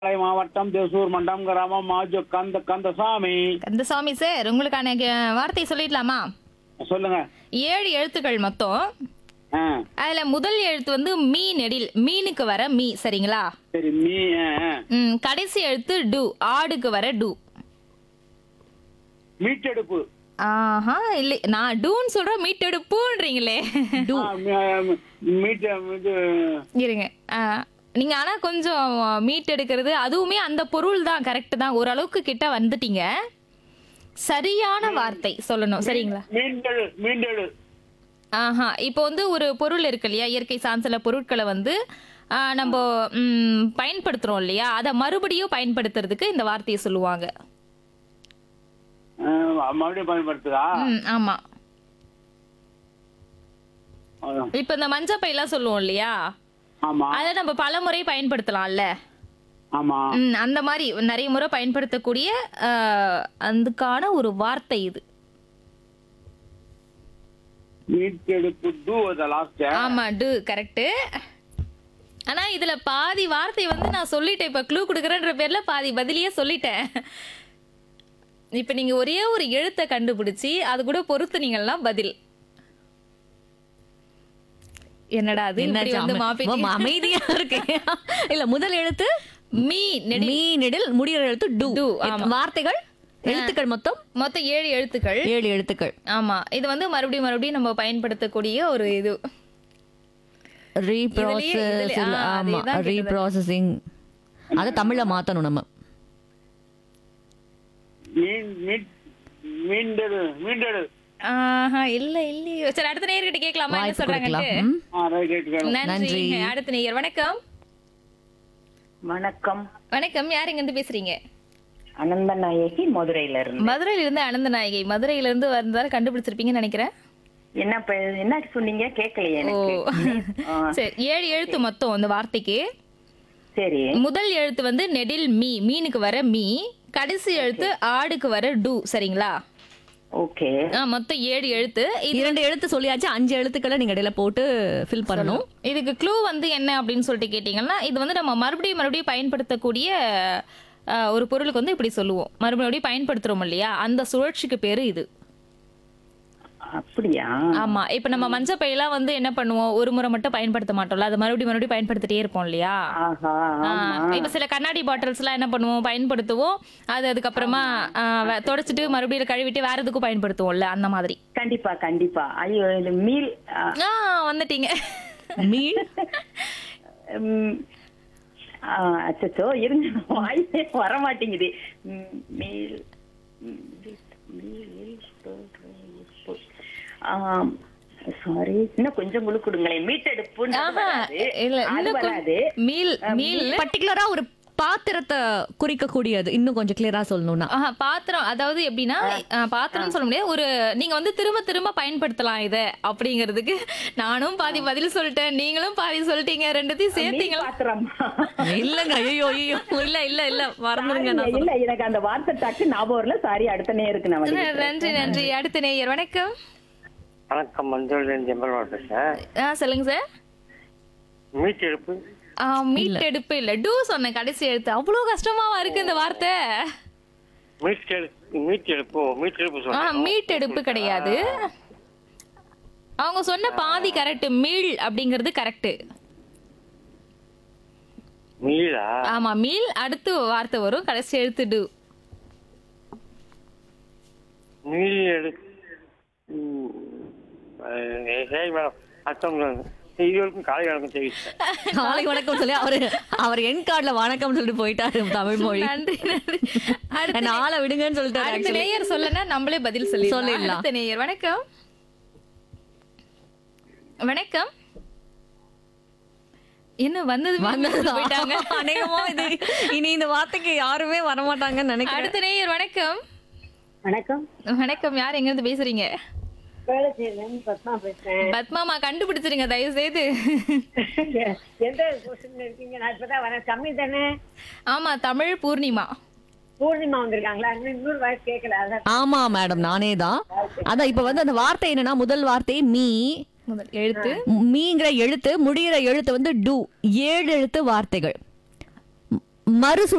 பாளை மாவட்டம் தேசூர் மண்டம் கிராமம் மாஜு கந்த கந்தசாமி கந்தசாமி சார் உங்களுக்கான கே- வார்த்தை சொல்லிடலாமா சொல்லுங்க ஏழு எழுத்துக்கள் மொத்தம் ஆ, அதுல முதல் எழுத்து வந்து மீ நெடில் மீனுக்கு வர மீ சரிங்களா சரி மீ ஆ, ஆ. ம், கடைசி எழுத்து டு ஆடுக்கு வர டு மீட்டெடுப்பு ஆஹா இல்லை நான் டூன்னு சொல்றேன் மீட்டெடுப்புன்றீங்களே ஆ, மீ- மீட்ட இது இருங்க ஆ, நீங்க ஆனா கொஞ்சம் மீட் எடுக்கிறது அதுவுமே அந்த பொருள் தான் கரெக்ட் தான் ஓரளவுக்கு கிட்ட வந்துட்டீங்க சரியான வார்த்தை சொல்லணும் சரிங்களா மீண்டெழு மீண்டெழு ஆஹா இப்போ வந்து ஒரு பொருள் இருக்கு இல்லையா இயற்கை சார்ந்த சில பொருட்களை வந்து ஆ, நம்ம ம், பயன்படுத்துறோம் இல்லையா அதை மறுபடியும் பயன்படுத்துறதுக்கு இந்த வார்த்தையை சொல்லுவாங்க ஆ, மறுபடியும் பயன்படுத்துதா ம், ஆமா ஆ, இப்போ இந்த மஞ்சள் பையெல்லாம் சொல்லுவோம் இல்லையா ஆமா அதை நம்ம பல முறை பயன்படுத்தலாம்ல ஆமா ம், அந்த மாதிரி நிறைய முறை பயன்படுத்தக்கூடிய ஆ, அதுக்கான ஒரு வார்த்தை இது மீட்டெடுப்பு டூ த லாஸ்ட் ஆமா டு கரெக்ட் ஆனா இதுல பாதி வார்த்தை வந்து நான் சொல்லிட்டேன் இப்ப க்ளூ கொடுக்குறேன்ற பேர்ல பாதி பதிலையே சொல்லிட்டேன் இப்ப நீங்க ஒரே ஒரு எழுத்தை கண்டுபிடிச்சி அது கூட பொருத்துனீங்கன்னா பதில் என்னடா அது இப்படி என்னாச்சு? வந்து அமை- மாப்பிட்டீங்க? ஆமா, அமைதியா இருக்கேன் இல்ல முதல் எழுத்து மீ நெடி மீ நெடில் முடிகிற எழுத்து டு டு, ஆமா. வார்த்தைகள் எழுத்துக்கள் மொத்தம் மொத்தம் ஏழு எழுத்துக்கள் ஏழு எழுத்துக்கள் ஆமா இது வந்து மறுபடியும் மறுபடியும் நம்ம பயன்படுத்தக்கூடிய ஒரு இது ரீப்ராசஸ் இதுலயே- ஆ, ஆமா அதேதான் கிட்டத்தட்ட. ரீப்ராசஸிங் அதை தமிழ்ல மாத்தணும் நம்ம மீன் மீட் மீண்டெழு மீண்டெழு ஆஹா இல்ல இல்லையோ சரி அடுத்த நேயர்கிட்ட கேட்கலாமா என்ன வாய்ப்பு சொல்றாங்கன்ட்டு கொடுக்கலாம் ம். ஆ ரைட் ரைட் கேளுங்க. நன்றி அடுத்த நேயர் வணக்கம் வணக்கம் வணக்கம் யார் இங்க இருந்து பேசுறீங்க அனந்த நாயகி மதுரையில இருந்து மதுரையில இருந்து அனந்த நாயகி மதுரையில இருந்து வந்தாலும் கண்டுபிடிச்சிருப்பீங்கன்னு நினைக்கிறேன் என்ன ப- என்ன சொன்னீங்க கேட்கலையே ஓ எனக்கு ஆ, சரி ஏழு எழுத்து மொத்தம் அந்த வார்த்தைக்கு சரி முதல் எழுத்து வந்து நெடில் மீ மீனுக்கு வர மீ கடைசி எழுத்து ஆடுக்கு வர டு சரிங்களா ஓகே ஆ, மொத்தம் ஏழு எழுத்து இது இரண்டு எழுத்து சொல்லியாச்சு அஞ்சு எழுத்துக்களை நீங்க இடையில போட்டு ஃபில் பண்ணணும் இதுக்கு க்ளூ வந்து என்ன அப்படின்னு சொல்லிட்டு கேட்டீங்கன்னா இது வந்து நம்ம மறுபடியும் மறுபடியும் பயன்படுத்தக்கூடிய ஆ, ஒரு பொருளுக்கு வந்து இப்படி சொல்லுவோம் மறுபடியும் பயன்படுத்துறோம் இல்லையா அந்த சுழற்சிக்கு பேரு இது அப்படியா ஆமா இப்ப நம்ம மஞ்சள் பையெல்லாம் வந்து என்ன பண்ணுவோம் ஒரு முறை மட்டும் பயன்படுத்த மாட்டோம்ல அது மறுபடியும் மறுபடியும் பயன்படுத்திட்டே இருப்போம் இல்லையா ஆஹா ஆ, ஆமா இப்ப சில கண்ணாடி பாட்டில்ஸ் எல்லாம் என்ன பண்ணுவோம் பயன்படுத்துவோம் அது அதுக்கப்புறமா ஆ, வ- தொடச்சிட்டு மறுபடியும் கழுவிட்டு வேற எதுக்கும் பயன்படுத்துவோம்ல அந்த மாதிரி கண்டிப்பா கண்டிப்பா ஐயோ இது மீல் ஆ, ஆ வந்துட்டீங்க மீன் ம், ஆ, அச்சச்சோ இருங்க வாயிலே வர மாட்டேங்குது ம், மீல் ம், மீல் சாரி இன்னும் கொஞ்சம் குழு கொடுங்களேன் மீட்டெடுப்பு ஆஹா இல்ல அது இன்னும் வராது கொஞ்சம் மீல் மீல் பர்டிகுலரா ஒரு பாத்திரத்தை குறிக்கக்கூடியது இன்னும் கொஞ்சம் கிளியரா சொல்லணும்னா ஆஹா பாத்திரம் அதாவது எப்படின்னா ஆ, பாத்திரம்னு சொல்ல முடியாது ஒரு நீங்க வந்து திரும்ப திரும்ப பயன்படுத்தலாம் இத அப்படிங்கிறதுக்கு நானும் பாதி பதில் சொல்லிட்டேன் நீங்களும் பாதி சொல்லிட்டீங்க ரெண்டுத்தையும் சேர்த்தீங்களா பாத்திரமா இல்லங்க ஐயோ ஐயோ இல்ல இல்ல இல்ல மறந்துடுங்க நான் இல்ல எனக்கு அந்த வார்த்தை டக்கு ஞாபகம் வரல சாரி அடுத்த நேருக்கு நான் வழி நன்றி நன்றி அடுத்த நேயர் வணக்கம் வணக்கம் மஞ்சள் ஜெம்பல் பேசுறேன் ஆ சொல்லுங்க சார் மீட் எடுப்பு ஆ, மீட் எடுப்பு இல்ல டூ சொன்னேன் கடைசி எழுத்து அவ்வளவு கஷ்டமாவா இருக்கு இந்த வார்த்தை மீட் எடுப்பு மீட் எடுப்பு மீட் எடுப்பு ஆ சொல்றேன் மீட் எடுப்பு கிடையாது அவங்க சொன்ன பாதி கரெக்ட் மீள் அப்படிங்கிறது கரெக்ட் மீளா ஆமா மீள் அடுத்து வார்த்தை வரும் கடைசி எழுத்து டு மீள் எடு ம், அஹ் சரி மேடம் அர்த்தம் இது வரைக்கும் காலை வணக்கம் தெரிவிச்சேன் காலை வணக்கம் சொல்லி அவரு அவர் என் கார்டுல வணக்கம் சொல்லிட்டு போயிட்டாரு தமிழ் மொழி நன்றி நன்றி அடுத்த என்ன ஆளை விடுங்கன்னு சொல்லிட்டாரு அடுத்த actually. நேயர் சொல்லனா நம்மளே பதில் சொல்லி சொல்லிடலாம். அடுத்த நேயர் வணக்கம் வணக்கம் என்ன வந்தது வந்ததுதான். போயிட்டாங்க அநேகமா இது இனி இந்த வார்த்தைக்கு யாருமே வரமாட்டாங்கன்னு நினைக்கிறேன் அடுத்த நேயர் வணக்கம் வணக்கம் வணக்கம் யார் எங்க இருந்து பேசுறீங்க வேலைச்சேரியிலிருந்து பத்மா பேசுறேன் பத்மாமா கண்டுபிடிச்சிருங்க தயவு செய்து எந்த கொஸ்டின் இருக்கீங்க நான் இப்பதான் வரேன் கம்மி தானே ஆமா தமிழ் பூர்ணிமா பூர்ணிமா வந்திருக்காங்களா இன்னும் இன்னொரு வாய்ஸ் கேட்கல அதான் ஆமா மேடம் நானே தான் அதான் இப்ப வந்து அந்த வார்த்தை என்னன்னா முதல் வார்த்தை மீ முதல் எழுத்து மீங்கிற எழுத்து முடிகிற எழுத்து வந்து டு ஏழு எழுத்து வார்த்தைகள் ம- மறு